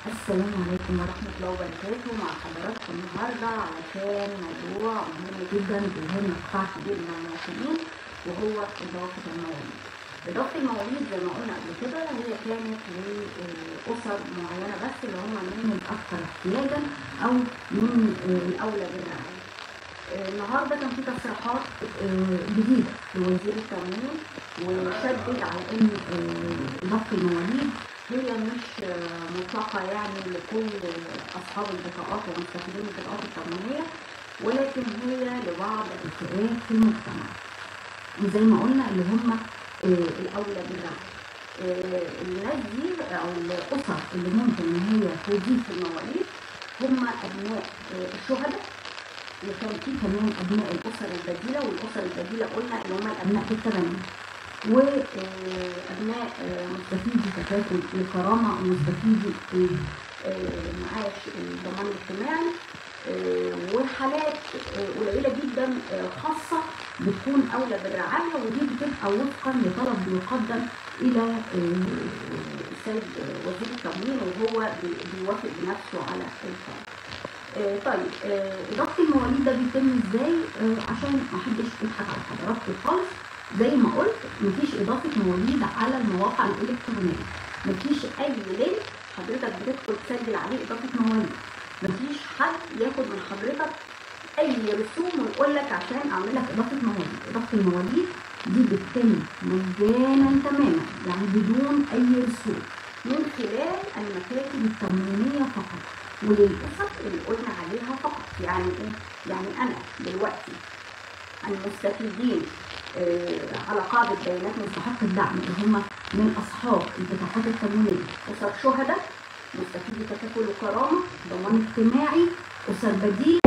السلام عليكم ورحمة الله وبركاته مع حضراتكم النهاردة علشان موضوع مهم جدا بيهم قطاع كبير من المواطنين وهو إضافة المواليد. إضافة المواليد زي ما قلنا قبل كده هي كانت لأسر معينة بس اللي هم من الأكثر احتياجا أو من الأولى بالرعاية. النهارده كان في تصريحات جديدة لوزير التموين وشدد على إن إضافة المواليد هي مش مطلقة يعني لكل أصحاب البطاقات ومستفيدين من البطاقات التموينية ولكن هي لبعض الفئات في المجتمع وزي ما قلنا اللي هم الأولى بالرعاية الناس دي أو الأسر اللي ممكن إن هي تضيف المواليد هم أبناء الشهداء وكان في كمان أبناء الأسر البديلة والأسر البديلة قلنا اللي هم الأبناء بالتبني وابناء مستفيدي تكافل الكرامه ومستفيدي معاش الضمان الاجتماعي وحالات قليله جدا خاصه بتكون اولى بالرعايه ودي بتبقى وفقا لطلب بيقدم الى السيد وزير التموين وهو بيوافق بنفسه على الطلب. طيب اضافه المواليد ده بيتم ازاي عشان ما حدش يضحك على حضراتكم خالص زي ما قلت مفيش اضافه مواليد على المواقع الالكترونيه مفيش اي لينك حضرتك بتدخل تسجل عليه اضافه مواليد مفيش حد ياخد من حضرتك اي رسوم ويقول لك عشان اعمل لك اضافه مواليد اضافه المواليد دي بتتم مجانا تماما يعني بدون اي رسوم من خلال المكاتب التموينيه فقط وللاسف اللي قلنا عليها فقط يعني ايه يعني انا دلوقتي المستفيدين على قاعدة بيانات مستحق الدعم اللي هم من أصحاب البطاقات التموينية أسر شهداء مستفيدي تكافل وكرامة ضمان اجتماعي أسر بديل